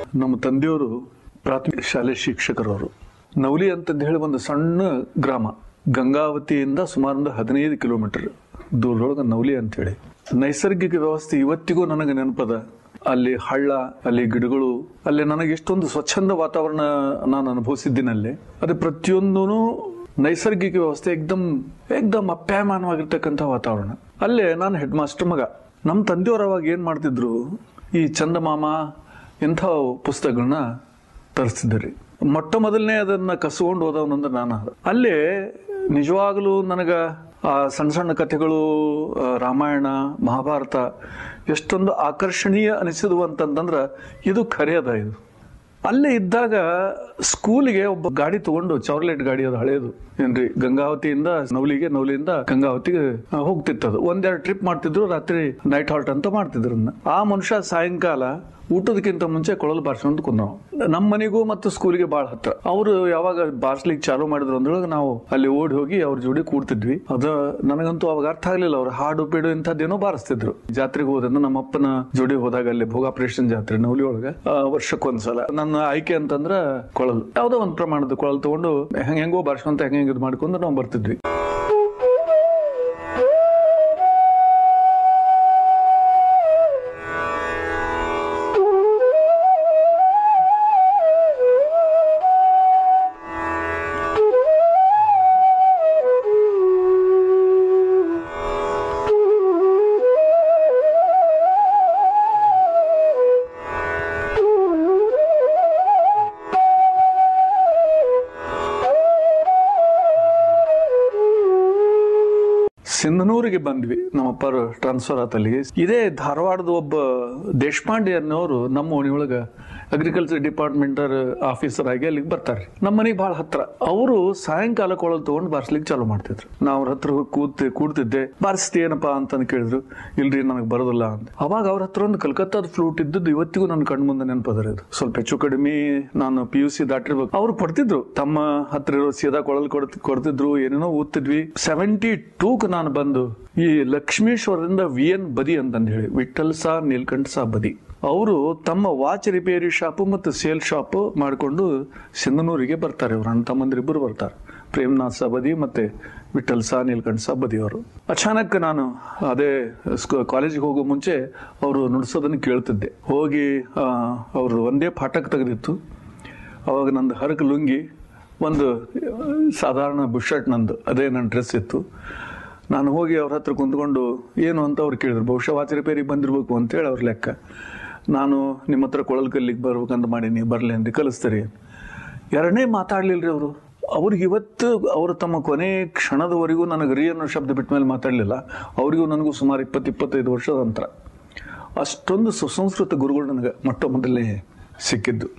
ನಮ್ಮ ತಂದೆಯವರು ಪ್ರಾಥಮಿಕ ಶಾಲೆ ಶಿಕ್ಷಕರವರು ನವಲಿ ಅಂತಂದು ಹೇಳಿ ಒಂದು ಸಣ್ಣ ಗ್ರಾಮ ಗಂಗಾವತಿಯಿಂದ ಸುಮಾರು ಒಂದು ಹದಿನೈದು ಕಿಲೋಮೀಟರ್ ದೂರದೊಳಗೆ ನವಲಿ ಅಂತೇಳಿ ನೈಸರ್ಗಿಕ ವ್ಯವಸ್ಥೆ ಇವತ್ತಿಗೂ ನನಗೆ ನೆನಪದ ಅಲ್ಲಿ ಹಳ್ಳ ಅಲ್ಲಿ ಗಿಡಗಳು ಅಲ್ಲಿ ನನಗೆ ಎಷ್ಟೊಂದು ಸ್ವಚ್ಛಂದ ವಾತಾವರಣ ನಾನು ಅನುಭವಿಸಿದ್ದೀನಲ್ಲಿ ಅದು ಪ್ರತಿಯೊಂದೂ ನೈಸರ್ಗಿಕ ವ್ಯವಸ್ಥೆ ಏಕ್ದಮ್ ಏಕ್ದಮ್ ಅಪ್ಯಾಯಮಾನವಾಗಿರ್ತಕ್ಕಂಥ ವಾತಾವರಣ ಅಲ್ಲೇ ನಾನು ಹೆಡ್ ಮಾಸ್ಟರ್ ಮಗ ನಮ್ಮ ತಂದೆಯವರು ಅವಾಗ ಏನ್ ಮಾಡ್ತಿದ್ರು ಈ ಚಂದಮಾಮ ಇಂಥ ಪುಸ್ತಕಗಳನ್ನ ತರಿಸ್ತಿದ್ರಿ ಮೊಟ್ಟ ಮೊದಲನೇ ಅದನ್ನ ಕಸ್ಕೊಂಡು ಹೋದವನಂದ್ರೆ ನಾನು ಅಲ್ಲೇ ನಿಜವಾಗಲೂ ನನಗ ಆ ಸಣ್ಣ ಸಣ್ಣ ಕಥೆಗಳು ಆ, ರಾಮಾಯಣ ಮಹಾಭಾರತ ಎಷ್ಟೊಂದು ಆಕರ್ಷಣೀಯ ಅನಿಸಿದ್ವು ಅಂತಂದ್ರ ಇದು ಖರೆ ಅದ ಇದು ಅಲ್ಲೇ ಇದ್ದಾಗ ಸ್ಕೂಲಿಗೆ ಒಬ್ಬ ಗಾಡಿ ತಗೊಂಡು ಚಾರ್ಲೆಟ್ ಗಾಡಿ ಅದು ಹಳೇದು ಏನ್ರಿ ಗಂಗಾವತಿಯಿಂದ ನವಲಿಗೆ ನವಲಿಯಿಂದ ಗಂಗಾವತಿಗೆ ಆ, ಹೋಗ್ತಿತ್ತದು ಒಂದೆರಡು ಟ್ರಿಪ್ ಮಾಡ್ತಿದ್ರು ರಾತ್ರಿ ನೈಟ್ ಹಾಲ್ಟ್ ಅಂತ ಮಾಡ್ತಿದ್ರು ಅದನ್ನ. ಆ ಮನುಷ್ಯ ಸಾಯಂಕಾಲ ಊಟದಕ್ಕಿಂತ ಮುಂಚೆ ಕೊಳಲು ಬಾರಿಸ್ಕೊಂಡು ಕುಂದವ್ ನಮ್ಮ ಮನೆಗೂ ಮತ್ತು ಸ್ಕೂಲಿಗೆ ಬಾಳ ಹತ್ರ ಅವರು ಯಾವಾಗ ಬಾರ್ಸ್ಲಿಕ್ಕೆ ಚಾಲು ಮಾಡಿದ್ರು ಅಂದ್ರೊಳಗೆ ನಾವು ಅಲ್ಲಿ ಓಡಿ ಹೋಗಿ ಅವ್ರ ಜೋಡಿ ಕೂಡ್ತಿದ್ವಿ ಅದ ನನಗಂತೂ ಅವಾಗ ಅರ್ಥ ಆಗ್ಲಿಲ್ಲ ಅವ್ರು ಹಾಡು ಪೀಡು ಇಂಥದ್ದೇನೋ ಬಾರಿಸ್ತಿದ್ರು ಜಾತ್ರೆಗೆ ಹೋದಂದ್ರೆ ನಮ್ಮ ಅಪ್ಪನ ಜೋಡಿ ಹೋದಾಗ ಅಲ್ಲಿ ಭೋಗಾಪರೇಷನ್ ಜಾತ್ರೆ ನವಲಿ ಒಳಗ ಆ, ವರ್ಷಕ್ಕೊಂದ್ಸಲ ನನ್ನ ಆಯ್ಕೆ ಅಂತಂದ್ರ ಕೊಳಲು ಯಾವ್ದೋ ಒಂದು ಪ್ರಮಾಣದ ಕೊಳಲು ತಗೊಂಡು ಹೆಂಗ್ ಹೆಂಗೋ ಬಾರಿಸ್ಕೊಂತ ಹೆಂಗ್ ಹೆಂಗ್ ಇದು ಮಾಡ್ಕೊಂಡು ನಾವು ಬರ್ತಿದ್ವಿ ಸಿಂಧನೂರಿಗೆ ಬಂದ್ವಿ ನಮ್ಮಪ್ಪರು ಟ್ರಾನ್ಸ್ಫರ್ ಆತ ಅಲ್ಲಿಗೆ ಇದೇ ಧಾರವಾಡದ ಒಬ್ಬ ದೇಶಪಾಂಡೆ ಅನ್ನೋರು ನಮ್ಮ ಓಣಿಯೊಳಗ ಅಗ್ರಿಕಲ್ಚರ್ ಡಿಪಾರ್ಟ್ಮೆಂಟ್ ಆಫೀಸರ್ ಆಗಿ ಅಲ್ಲಿಗೆ ಬರ್ತಾರೆ ನಮ್ಮ ಮನೆಗೆ ಬಹಳ ಹತ್ರ ಅವರು ಸಾಯಂಕಾಲ ಕೊಳಲು ತಗೊಂಡು ಬಾರಿಸ್ಲಿಕ್ಕೆ ಚಾಲು ಮಾಡ್ತಿದ್ರು ನಾವು ಅವ್ರ ಹತ್ರ ಹೋಗಿ ಕೂತ್ ಕೂಡ್ತಿದ್ದೆ ಬಾರಿಸ್ತಿ ಏನಪ್ಪಾ ಅಂತಂದು ಕೇಳಿದ್ರು ಇಲ್ರಿ ನನಗೆ ಬರೋದಿಲ್ಲ ಅಂತ ಅವಾಗ ಅವ್ರ ಹತ್ರ ಒಂದು ಕಲ್ಕತ್ತಾದ ಫ್ಲೂಟ್ ಇದ್ದದ್ದು ಇವತ್ತಿಗೂ ನನ್ನ ಕಣ್ಮುಂದೆ ಮುಂದೆ ನೆನಪದರ ಇದು ಸ್ವಲ್ಪ ಹೆಚ್ಚು ಕಡಿಮೆ ನಾನು ಪಿ ಯು ಸಿ ದಾಟಿರ್ಬೇಕು ಅವ್ರು ಕೊಡ್ತಿದ್ರು ತಮ್ಮ ಹತ್ರ ಇರೋ ಸೀದಾ ಕೊಳಲು ಕೊಡ್ತಿ ಕೊಡ್ತಿದ್ರು ಏನೇನೋ ಓದ್ತಿದ್ವಿ ಸೆವೆಂಟಿ ಟೂಕ್ ನಾನು ಬಂದು ಈ ಲಕ್ಷ್ಮೇಶ್ವರದಿಂದ ವಿ ಎನ್ ಬದಿ ಅಂತಂದು ಹೇಳಿ ವಿಠಲ್ ಸಾ ನೀಲ್ಕಂಠ ಸಾ ಬದಿ ಅವರು ತಮ್ಮ ವಾಚ್ ರಿಪೇರಿ ಶಾಪ್ ಮತ್ತು ಸೇಲ್ ಶಾಪ್ ಮಾಡಿಕೊಂಡು ಸಿಂಧನೂರಿಗೆ ಬರ್ತಾರೆ ಅವ್ರ ಅಣ್ಣ ತಮ್ಮಂದಿರಿಬ್ಬರು ಬರ್ತಾರೆ ಪ್ರೇಮ್ನಾಥ್ ಸಬದಿ ಮತ್ತೆ ವಿಠಲ್ ಸಾ ನೀಲ್ಕಂಠ ಸಬದಿ ಅವರು ಅಚಾನಕ್ ನಾನು ಅದೇ ಕಾಲೇಜಿಗೆ ಹೋಗೋ ಮುಂಚೆ ಅವರು ನುಡಿಸೋದನ್ನು ಕೇಳ್ತಿದ್ದೆ ಹೋಗಿ ಆ, ಅವರು ಒಂದೇ ಪಾಠಕ್ಕೆ ತೆಗೆದಿತ್ತು ಅವಾಗ ನಂದು ಹರಕ ಲುಂಗಿ ಒಂದು ಸಾಧಾರಣ ಬುಷರ್ಟ್ ನಂದು ಅದೇ ನನ್ನ ಡ್ರೆಸ್ ಇತ್ತು ನಾನು ಹೋಗಿ ಅವ್ರ ಹತ್ರ ಕುಂತ್ಕೊಂಡು ಏನು ಅಂತ ಅವ್ರು ಕೇಳಿದ್ರು ಬಹುಶಃ ವಾಚ್ ರಿಪೇರಿಗೆ ಬಂದಿರ್ಬೇಕು ಅಂತೇಳಿ ಅವ್ರ ಲೆಕ್ಕ ನಾನು ನಿಮ್ಮ ಹತ್ರ ಕೊಳಲ್ ಕಲ್ಲಿಗೆ ಬರ್ಬೇಕಂತ ಮಾಡೀನಿ ಬರ್ಲೇನ್ರಿ ಕಲಿಸ್ತೀರಿ ಎರಡನೇ ಮಾತಾಡ್ಲಿಲ್ರಿ ಅವರು ಅವ್ರಿಗೆ ಇವತ್ತು ಅವರು ತಮ್ಮ ಕೊನೆ ಕ್ಷಣದವರೆಗೂ ನನಗೆ ರೀ ಅನ್ನೋ ಶಬ್ದ ಬಿಟ್ಟ ಮೇಲೆ ಮಾತಾಡಲಿಲ್ಲ ಅವರಿಗೂ ನನಗೂ ಸುಮಾರು ಇಪ್ಪತ್ತು ಇಪ್ಪತ್ತೈದು ವರ್ಷದ ಅಂತರ ಅಷ್ಟೊಂದು ಸುಸಂಸ್ಕೃತ ಗುರುಗಳು ನನಗೆ ಮೊಟ್ಟ ಮೊದಲೇ ಸಿಕ್ಕಿದ್ದು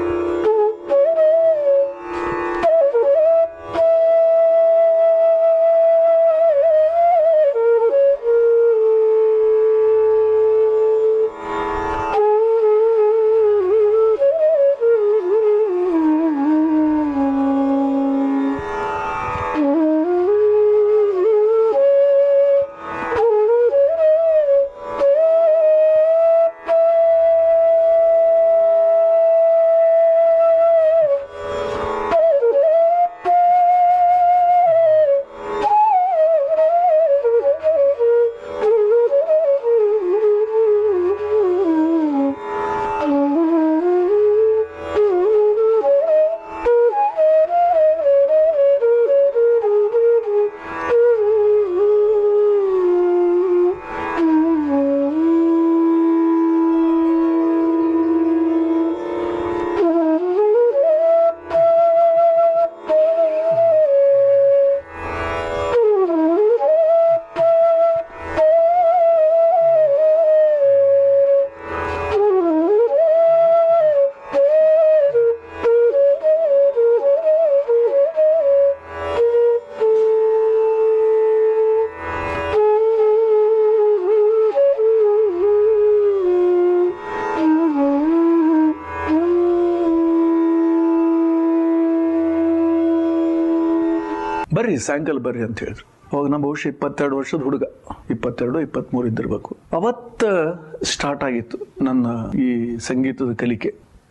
ಬರ್ರಿ ಸಾಯಂಕಾಲ ಬರ್ರಿ ಅಂತ ಹೇಳಿದ್ರು ಅವಾಗ ನಮ್ಮ ಬಹುಶಃ ಇಪ್ಪತ್ತೆರಡು ವರ್ಷದ ಹುಡುಗ ಇಪ್ಪತ್ತೆರಡು ಇಪ್ಪತ್ಮೂರು ಇದ್ದಿರ್ಬೇಕು ಅವತ್ತ ಸ್ಟಾರ್ಟ್ ಆಗಿತ್ತು ನನ್ನ ಈ ಸಂಗೀತದ ಕಲಿಕೆ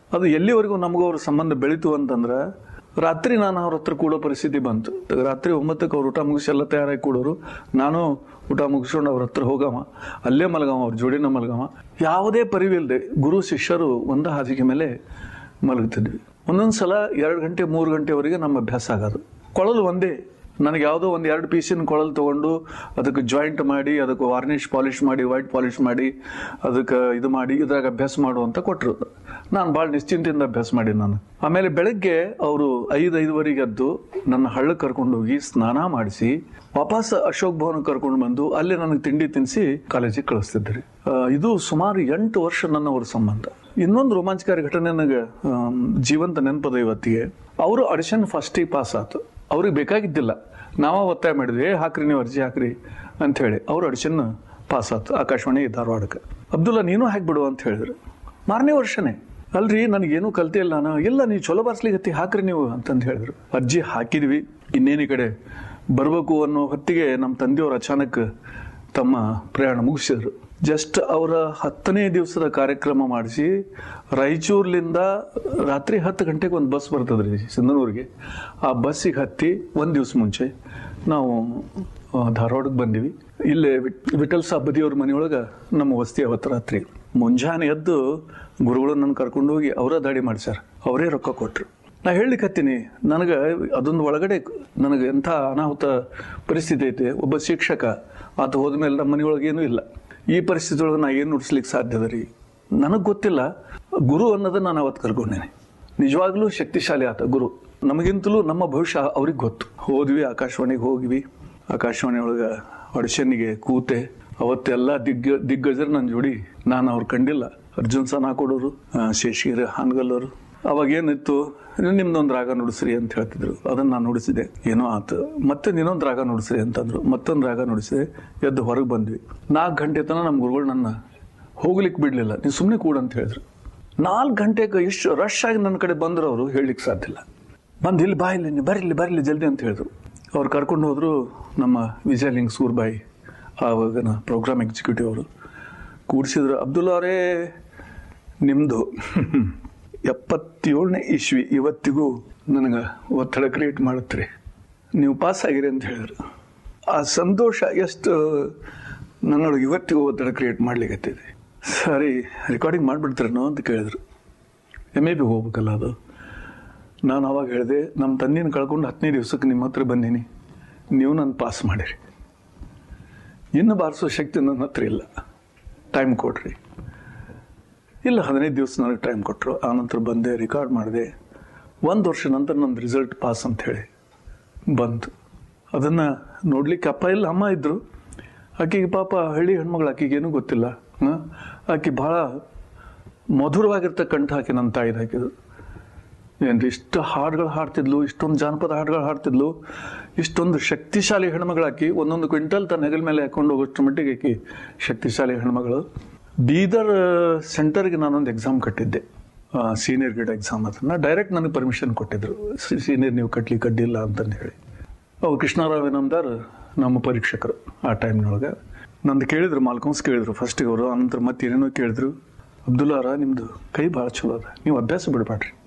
ಅದು ಎಲ್ಲಿವರೆಗೂ ನಮಗೂ ಅವ್ರ ಸಂಬಂಧ ಬೆಳೀತು ಅಂತಂದ್ರೆ ರಾತ್ರಿ ನಾನು ಅವ್ರ ಹತ್ರ ಕೂಡೋ ಪರಿಸ್ಥಿತಿ ಬಂತು ರಾತ್ರಿ ಒಂಬತ್ತಕ್ಕೆ ಅವ್ರು ಊಟ ಮುಗಿಸಿ ಎಲ್ಲ ತಯಾರಾಗಿ ಕೂಡೋರು ನಾನು ಊಟ ಮುಗಿಸ್ಕೊಂಡು ಅವ್ರ ಹತ್ರ ಹೋಗವ ಅಲ್ಲೇ ಮಲಗವ ಅವ್ರ ಜೋಡಿನ ಮಲಗವ ಯಾವುದೇ ಪರಿವಿಲ್ಲದೆ ಗುರು ಶಿಷ್ಯರು ಒಂದ ಹಾಸಿಗೆ ಮೇಲೆ ಮಲಗ್ತಿದ್ವಿ ಒಂದೊಂದು ಸಲ ಎರಡು ಗಂಟೆ ಮೂರು ಗಂಟೆವರೆಗೆ ನಮ್ಮ ಅಭ್ಯಾಸ ಆಗೋದು ಕೊಳಲು ಒಂದೇ ನನಗೆ ಯಾವುದೋ ಒಂದು ಎರಡು ಪೀಸಿನ ಕೊಳಲು ತಗೊಂಡು ಅದಕ್ಕೆ ಜಾಯಿಂಟ್ ಮಾಡಿ ಅದಕ್ಕೆ ವಾರ್ನಿಷ್ ಪಾಲಿಷ್ ಮಾಡಿ ವೈಟ್ ಪಾಲಿಷ್ ಮಾಡಿ ಅದಕ್ಕೆ ಇದು ಮಾಡಿ ಇದ್ರಾಗ ಅಭ್ಯಾಸ ಮಾಡು ಅಂತ ಕೊಟ್ಟರು ನಾನು ಭಾಳ ನಿಶ್ಚಿಂತೆಯಿಂದ ಅಭ್ಯಾಸ ಮಾಡಿ ನಾನು ಆಮೇಲೆ ಬೆಳಗ್ಗೆ ಅವರು ಐದು ಐದುವರೆಗೆ ಎದ್ದು ನನ್ನ ಹಳ್ಳಕ್ಕೆ ಕರ್ಕೊಂಡು ಹೋಗಿ ಸ್ನಾನ ಮಾಡಿಸಿ ವಾಪಸ್ ಅಶೋಕ್ ಭವನ ಕರ್ಕೊಂಡು ಬಂದು ಅಲ್ಲಿ ನನಗೆ ತಿಂಡಿ ತಿನ್ನಿಸಿ ಕಾಲೇಜಿಗೆ ಕಳಿಸ್ತಿದ್ರಿ ಆ, ಇದು ಸುಮಾರು ಎಂಟು ವರ್ಷ ನನ್ನ ಅವ್ರ ಸಂಬಂಧ ಇನ್ನೊಂದು ರೋಮಾಂಚಕಾರಿ ಘಟನೆ ನನಗೆ ಆಮ್, ಜೀವಂತ ನೆನಪದ ಇವತ್ತಿಗೆ ಅವರು ಅಡಿಷನ್ ಫಸ್ಟಿಗೆ ಪಾಸ್ ಆಯ್ತು ಅವ್ರಿಗೆ ಬೇಕಾಗಿದ್ದಿಲ್ಲ ನಾವ ಒತ್ತಾಯ ಮಾಡಿದ್ವಿ "ಏ, ಹಾಕ್ರಿ ನೀವು ಅರ್ಜಿ ಹಾಕ್ರಿ ಅಂತ ಹೇಳಿ ಅವ್ರು ಅಡಿಷನ್ ಪಾಸ್ ಆಯ್ತು ಆಕಾಶವಾಣಿ ಧಾರವಾಡಕ್ಕೆ ಅಬ್ದುಲ್ಲಾ ನೀನು ಹಾಕ್ಬಿಡು ಅಂತ ಹೇಳಿದ್ರು ಮಾರನೇ ವರ್ಷನೇ ಅಲ್ರಿ ನನಗೇನು ಕಲ್ತೆ ಇಲ್ಲ ನಾನು ಇಲ್ಲ ನೀವು ಚಲೋ ಬಾರ್ಸ್ಲಿಗತ್ತಿ ಹಾಕ್ರಿ ನೀವು ಅಂತಂದು ಹೇಳಿದ್ರು ಅರ್ಜಿ ಹಾಕಿದ್ವಿ ಇನ್ನೇನು ಈ ಕಡೆ ಬರಬೇಕು ಅನ್ನೋ ಹೊತ್ತಿಗೆ ನಮ್ಮ ತಂದೆಯವರು ಅಚಾನಕ್ ತಮ್ಮ ಪ್ರಯಾಣ ಮುಗಿಸಿದ್ರು ಜಸ್ಟ್ ಅವರ ಹತ್ತನೇ ದಿವಸದ ಕಾರ್ಯಕ್ರಮ ಮಾಡಿಸಿ ರಾಯಚೂರ್ಲಿಂದ ರಾತ್ರಿ ಹತ್ತು ಗಂಟೆಗೆ ಒಂದು ಬಸ್ ಬರ್ತದ್ರಿ ಸಿಂಧನೂರಿಗೆ ಆ ಬಸ್ಸಿಗೆ ಹತ್ತಿ ಒಂದು ದಿವಸ ಮುಂಚೆ ನಾವು ಆ, ಧಾರವಾಡಕ್ಕೆ ಬಂದಿವಿ ಇಲ್ಲೇ ವಿಟ್- ವಿಠಲ್ ಸಾಬ್ ಬದಿಯವ್ರ ಮನೆಯೊಳಗೆ ನಮ್ಮ ವಸ್ತಿ ಅವತ್ತು ರಾತ್ರಿ ಮುಂಜಾನೆ ಎದ್ದು ಗುರುಗಳು ನನ್ನ ಕರ್ಕೊಂಡು ಹೋಗಿ ಅವರ ದಾಡಿ ಮಾಡ್ಸ್ಯಾರ ಅವರೇ ರೊಕ್ಕ ಕೊಟ್ರು ನಾ ಹೇಳಲಿಕ್ಕತ್ತೀನಿ ನನಗೆ ಅದೊಂದು ಒಳಗಡೆ ನನಗೆ ಎಂಥ ಅನಾಹುತ ಪರಿಸ್ಥಿತಿ ಐತೆ ಒಬ್ಬ ಶಿಕ್ಷಕ ಆತ ಹೋದ್ಮೇಲೆ ನಮ್ಮ ಮನೆಯೊಳಗೆ ಏನೂ ಇಲ್ಲ ಈ ಪರಿಸ್ಥಿತಿ ಒಳಗೆ ನಾ ಏನು ನುಡಿಸ್ಲಿಕ್ಕೆ ಸಾಧ್ಯದ ರೀ ನನಗೆ ಗೊತ್ತಿಲ್ಲ ಗುರು ಅನ್ನೋದನ್ನ ನಾನು ಅವತ್ತು ಕರ್ಕೊಂಡೇನೆ ನಿಜವಾಗ್ಲೂ ಶಕ್ತಿಶಾಲಿ ಆತ ಗುರು ನಮಗಿಂತಲೂ ನಮ್ಮ ಭವಿಷ್ಯ ಅವ್ರಿಗೆ ಗೊತ್ತು ಹೋದ್ವಿ ಆಕಾಶವಾಣಿಗೆ ಹೋಗಿವಿ ಆಕಾಶವಾಣಿ ಒಳಗೆ ಆಡಿಷನ್ನಿಗೆ ಕೂತೆ ಅವತ್ತೆಲ್ಲ ದಿಗ್ಗ ದಿಗ್ಗಜರು ನನ್ನ ಜೋಡಿ ನಾನು ಅವ್ರು ಕಂಡಿಲ್ಲ ಅರ್ಜುನ್ ಸನ ಕೊಡೋರು ಆ, ಶೇಷಗಿರಿ ಹಾನ್ಗಲ್ಲವರು ಅವಾಗ ಏನಿತ್ತು ನಿಮ್ದೊಂದು ರಾಗ ನುಡಿಸ್ರಿ ಅಂತ ಹೇಳ್ತಿದ್ರು ಅದನ್ನ ನಾನು ನುಡಿಸಿದೆ ಏನೋ ಆತು ಮತ್ತೆ ಇನ್ನೊಂದು ರಾಗ ನುಡಿಸ್ರಿ ಅಂತಂದ್ರು ಮತ್ತೊಂದು ರಾಗ ನುಡಿಸಿದೆ ಎದ್ದು ಹೊರಗೆ ಬಂದ್ವಿ ನಾಲ್ಕು ಗಂಟೆ ತನಕ ನಮ್ಮ ಗುರುಗಳು ನನ್ನ ಹೋಗ್ಲಿಕ್ಕೆ ಬಿಡ್ಲಿಲ್ಲ ನೀವು ಸುಮ್ಮನೆ ಕೂಡ ಅಂತ ಹೇಳಿದ್ರು ನಾಲ್ಕು ಗಂಟೆಗೆ ಇಷ್ಟು ರಶ್ ಆಗಿ ನನ್ನ ಕಡೆ ಬಂದ್ರು ಅವರು ಹೇಳಲಿಕ್ಕೆ ಸಾಧ್ಯ ಇಲ್ಲ ಬಂದು ಇಲ್ಲಿ ಬಾ ಇಲ್ಲಿ ನೀವು ಬರಲಿ ಬರಲಿ ಜಲ್ದಿ ಅಂತ ಹೇಳಿದ್ರು ಅವ್ರು ಕರ್ಕೊಂಡು ಹೋದ್ರು ನಮ್ಮ ವಿಜಯಲಿಂಗ್ ಸೂರ್ಬಾಯಿ ಆವಾಗಿನ ಪ್ರೋಗ್ರಾಮ್ ಎಕ್ಸಿಕ್ಯೂಟಿವ್ ಅವರು ಕೂಡಿಸಿದ್ರು ಅಬ್ದುಲ್ಲಾ ಅವರೇ ನಿಮ್ಮದು ಎಪ್ಪತ್ತೇಳನೇ ಇಸ್ವಿ ಇವತ್ತಿಗೂ ನನಗೆ ಒತ್ತಡ ಕ್ರಿಯೇಟ್ ಮಾಡುತ್ತೆ ನೀವು ಪಾಸ್ ಆಗಿರಿ ಅಂತ ಹೇಳಿದ್ರು ಆ ಸಂತೋಷ ಎಷ್ಟು ನನ್ನೊಳಗೆ ಇವತ್ತಿಗೂ ಒತ್ತಡ ಕ್ರಿಯೇಟ್ ಮಾಡ್ಲಿಕ್ಕೆ ಸರಿ ರೆಕಾರ್ಡಿಂಗ್ ಮಾಡಿಬಿಡ್ತೀರೇನೋ ಅಂತ ಕೇಳಿದ್ರು ಎಮ್ ಎ ಬಿ ಹೋಗ್ಬೇಕಲ್ಲ ಅದು ನಾನು ಅವಾಗ ಹೇಳಿದೆ ನಮ್ಮ ತಂದೆನ ಕಳ್ಕೊಂಡು ಹತ್ತನೇ ದಿವಸಕ್ಕೆ ನಿಮ್ಮ ಹತ್ರ ಬಂದೀನಿ ನೀವು ನನ್ನ ಪಾಸ್ ಮಾಡಿರಿ ಇನ್ನು ಬಾರಿಸೋ ಶಕ್ತಿ ನನ್ನ ಹತ್ರ ಇಲ್ಲ ಟೈಮ್ ಕೊಡ್ರಿ ಇಲ್ಲ ಹದಿನೈದು ದಿವಸ ನನಗೆ ಟೈಮ್ ಕೊಟ್ಟರು ಆನಂತರ ಬಂದೆ ರೆಕಾರ್ಡ್ ಮಾಡಿದೆ ಒಂದು ವರ್ಷ ನಂತರ ನನ್ನ ರಿಸಲ್ಟ್ ಪಾಸ್ ಅಂತ ಹೇಳಿ ಬಂತು ಅದನ್ನು ನೋಡ್ಲಿಕ್ಕೆ ಅಪ್ಪ ಇಲ್ಲ ಅಮ್ಮ ಇದ್ದರು ಆಕೆಗೆ ಪಾಪ ಹಳ್ಳಿ ಹೆಣ್ಮಗಳು ಆಕೆಗೇನು ಗೊತ್ತಿಲ್ಲ ಹಾಂ ಆಕೆ ಭಾಳ ಮಧುರವಾಗಿರ್ತಕ್ಕಂಥ ಆಕೆ ನನ್ನ ತಾಯಿದು ಹಾಕಿದ್ದು ಏನ್ರಿ ಇಷ್ಟು ಹಾಡುಗಳು ಹಾಡ್ತಿದ್ಲು ಇಷ್ಟೊಂದು ಜಾನಪದ ಹಾಡುಗಳು ಹಾಡ್ತಿದ್ಲು ಇಷ್ಟೊಂದು ಶಕ್ತಿಶಾಲಿ ಹೆಣ್ಮಗಳಾಕಿ ಒಂದೊಂದು ಕ್ವಿಂಟಲ್ ತನ್ನ ಹೆಗಲ ಮೇಲೆ ಹಾಕೊಂಡು ಹೋಗೋಷ್ಟು ಮಟ್ಟಿಗೆ ಆಕಿ ಶಕ್ತಿಶಾಲಿ ಹೆಣ್ಮಗಳು ಬೀದರ್ ಸೆಂಟರ್ಗೆ ನಾನೊಂದು ಎಕ್ಸಾಮ್ ಕಟ್ಟಿದ್ದೆ ಸೀನಿಯರ್ ಗ್ರೇಡ್ ಎಕ್ಸಾಮ್ ಅದನ್ನ ಡೈರೆಕ್ಟ್ ನನಗೆ ಪರ್ಮಿಷನ್ ಕೊಟ್ಟಿದ್ರು ಸೀನಿಯರ್ ನೀವು ಕಟ್ಲಿ ಕಡ್ಡಿಲ್ಲ ಅಂತಂದು ಹೇಳಿ ಅವು ಕೃಷ್ಣರಾವ್ ಏನಂದಾರ್ ನಮ್ಮ ಪರೀಕ್ಷಕರು ಆ ಟೈಮ್ನೊಳಗೆ ನಂದು ಕೇಳಿದ್ರು ಮಾಲ್ಕಮ್ಸ್ ಕೇಳಿದ್ರು ಫಸ್ಟಿಗೆ ಅವರು ಆನಂತರ ಮತ್ತೆ ಏನೇನೋ ಕೇಳಿದ್ರು ಅಬ್ದುಲ್ಲಾರ ನಿಮ್ದು ಕೈ ಭಾಳ ಚಲೋ ಅದ ನೀವು ಅಭ್ಯಾಸ ಬಿಡಬೇಡ್ರಿ